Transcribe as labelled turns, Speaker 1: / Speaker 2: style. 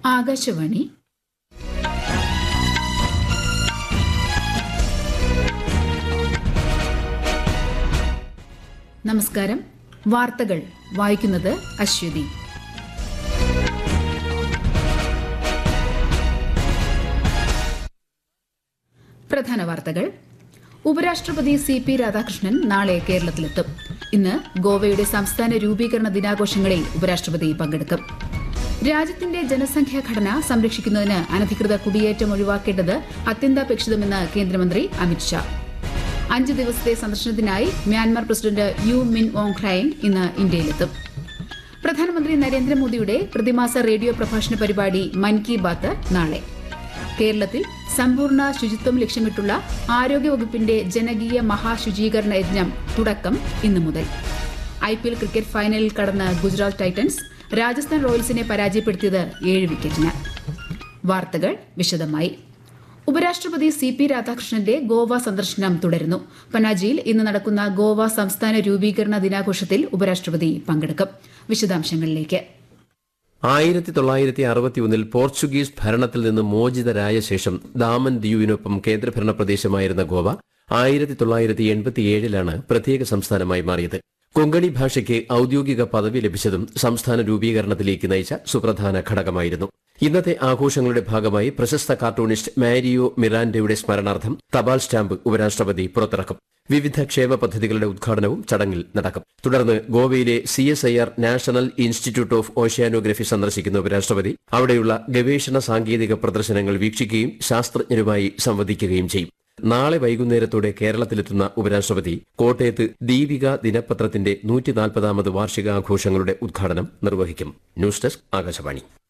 Speaker 1: ആകാശവാണി നമസ്കാരം വാർത്തകൾ വായിക്കുന്നത് അശ്വതി പ്രധാന വാർത്തകൾ ഉപരാഷ്ട്രപതി സി പി രാധാകൃഷ്ണൻ നാളെ കേരളത്തിലെത്തും ഇന്ന് ഗോവയുടെ സംസ്ഥാന രൂപീകരണ ദിനാഘോഷങ്ങളിൽ ഉപരാഷ്ട്രപതി പങ്കെടുക്കും രാജ്യത്തിന്റെ ജനസംഖ്യാ ഘടന സംരക്ഷിക്കുന്നതിന് അനധികൃത കുടിയേറ്റം ഒഴിവാക്കേണ്ടത് അത്യന്താപേക്ഷിതമെന്ന് കേന്ദ്രമന്ത്രി അമിത്ഷാ അഞ്ച് ദിവസത്തെ സന്ദർശനത്തിനായി Myanmar president U Min Aung Hlaing ഇന്ന് ഇന്ത്യയിലെത്തും പ്രധാനമന്ത്രി നരേന്ദ്രമോദിയുടെ പ്രതിമാസ റേഡിയോ പ്രഭാഷണ പരിപാടി മൻ കി ബാത്ത് നാളെ കേരളത്തിൽ സമ്പൂർണ്ണ ശുചിത്വം ലക്ഷ്യമിട്ടുള്ള ആരോഗ്യവകുപ്പിന്റെ ജനകീയ മഹാശുചീകരണ യജ്ഞം തുടക്കം ഇന്നു മുതൽ ഐ പി എൽ ക്രിക്കറ്റ് ഫൈനലിൽ കടന്ന ഗുജറാത്ത് ടൈറ്റൻസ് രാജസ്ഥാൻ റോയൽസിനെ പരാജയപ്പെടുത്തിയത് ഏഴ് വിക്കറ്റിന് വാർത്തകൾ വിശദമായി ഉപരാഷ്ട്രപതി സി പി രാധാകൃഷ്ണന്റെ ഗോവ സന്ദർശനം തുടരുന്നു പനാജിയിൽ ഇന്ന് നടക്കുന്ന ഗോവ സംസ്ഥാന രൂപീകരണ ദിനാഘോഷത്തിൽ ഉപരാഷ്ട്രപതി പങ്കെടുക്കും വിശദാംശങ്ങളിലേക്ക്
Speaker 2: ആയിരത്തി തൊള്ളായിരത്തി അറുപത്തിയൊന്നിൽ പോർച്ചുഗീസ് ഭരണത്തിൽ നിന്ന് മോചിതരായ ശേഷം ദാമൻ ദിയുവിനൊപ്പം കേന്ദ്രഭരണ പ്രദേശമായിരുന്ന ഗോവ ആയിരത്തി തൊള്ളായിരത്തി എൺപത്തിയേഴിലാണ് പ്രത്യേക സംസ്ഥാനമായി മാറിയത് കൊങ്കണി ഭാഷയ്ക്ക് ഔദ്യോഗിക പദവി ലഭിച്ചതും സംസ്ഥാന രൂപീകരണത്തിലേക്ക് നയിച്ച സുപ്രധാന ഘടകമായിരുന്നു ഇന്നത്തെ ആഘോഷങ്ങളുടെ ഭാഗമായി പ്രശസ്ത കാർട്ടൂണിസ്റ്റ് മാരിയോ മിറാൻഡയുടെ സ്മരണാർത്ഥം തപാൽ സ്റ്റാമ്പ് ഉപരാഷ്ട്രപതി പുറത്തിറക്കും വിവിധ ക്ഷേമ പദ്ധതികളുടെ ഉദ്ഘാടനവും ചടങ്ങിൽ നടക്കും തുടർന്ന് ഗോവയിലെ C S I R national institute of oceanography സന്ദർശിക്കുന്ന ഉപരാഷ്ട്രപതി അവിടെയുള്ള ഗവേഷണ സാങ്കേതിക പ്രദർശനങ്ങൾ വീക്ഷിക്കുകയും ശാസ്ത്രജ്ഞരുമായി സംവദിക്കുകയും ചെയ്യും നാളെ വൈകുന്നേരത്തോടെ കേരളത്തിലെത്തുന്ന ഉപരാഷ്ട്രപതി കോട്ടയത്ത് ദീപിക ദിനപത്രത്തിന്റെ നൂറ്റിനാൽപ്പതാമത് വാർഷികാഘോഷങ്ങളുടെ ഉദ്ഘാടനം നിർവഹിക്കും ന്യൂസ് ഡെസ്ക് ആകാശവാണി